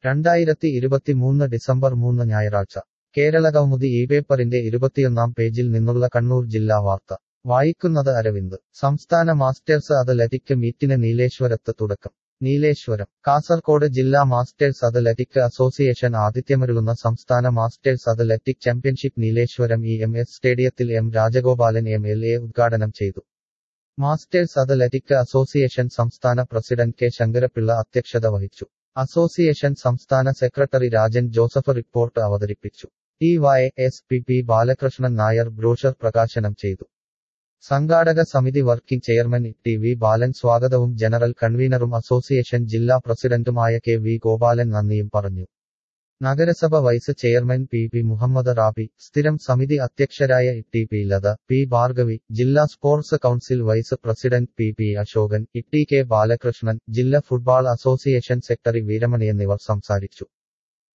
രണ്ടായിരത്തി ഇരുപത്തിമൂന്ന് ഡിസംബർ മൂന്ന് ഞായറാഴ്ച കേരളകൗമുദി ഈ പേപ്പറിന്റെ ഇരുപത്തിയൊന്നാം പേജിൽ നിന്നുള്ള കണ്ണൂർ ജില്ലാ വാർത്ത വായിക്കുന്നത് അരവിന്ദ് സംസ്ഥാന മാസ്റ്റേഴ്സ് അത്ലറ്റിക് മീറ്റിന് നീലേശ്വരത്ത് തുടക്കം നീലേശ്വരം കാസർകോട് ജില്ലാ മാസ്റ്റേഴ്സ് അത്ലറ്റിക് അസോസിയേഷൻ ആതിഥ്യമരുളുന്ന സംസ്ഥാന masters athletic championship Nileshwaram E M S സ്റ്റേഡിയത്തിൽ M Rajagopalan M L A ഉദ്ഘാടനം ചെയ്തു മാസ്റ്റേഴ്സ് അത്ലറ്റിക് അസോസിയേഷൻ സംസ്ഥാന പ്രസിഡന്റ് കെ ശങ്കരപിള്ള അധ്യക്ഷത വഹിച്ചു അസോസിയേഷൻ സംസ്ഥാന സെക്രട്ടറി രാജൻ ജോസഫ് റിപ്പോർട്ട് അവതരിപ്പിച്ചു T Y S P P Balakrishnan Nair brochure പ്രകാശനം ചെയ്തു സംഘാടക സമിതി working chairman T V Balan സ്വാഗതവും ജനറൽ കൺവീനറും അസോസിയേഷൻ ജില്ലാ പ്രസിഡന്റുമായ കെ വി ഗോപാലൻ നന്ദിയും പറഞ്ഞു നഗരസഭ vice chairman P P Muhammad Rabi സ്ഥിരം സമിതി അധ്യക്ഷരായ T P Latha P Bhargavi ജില്ലാ sports council vice president P P Ashokan E T K Balakrishnan ജില്ലാ ഫുട്ബോൾ അസോസിയേഷൻ സെക്രട്ടറി വീരമണി എന്നിവർ സംസാരിച്ചു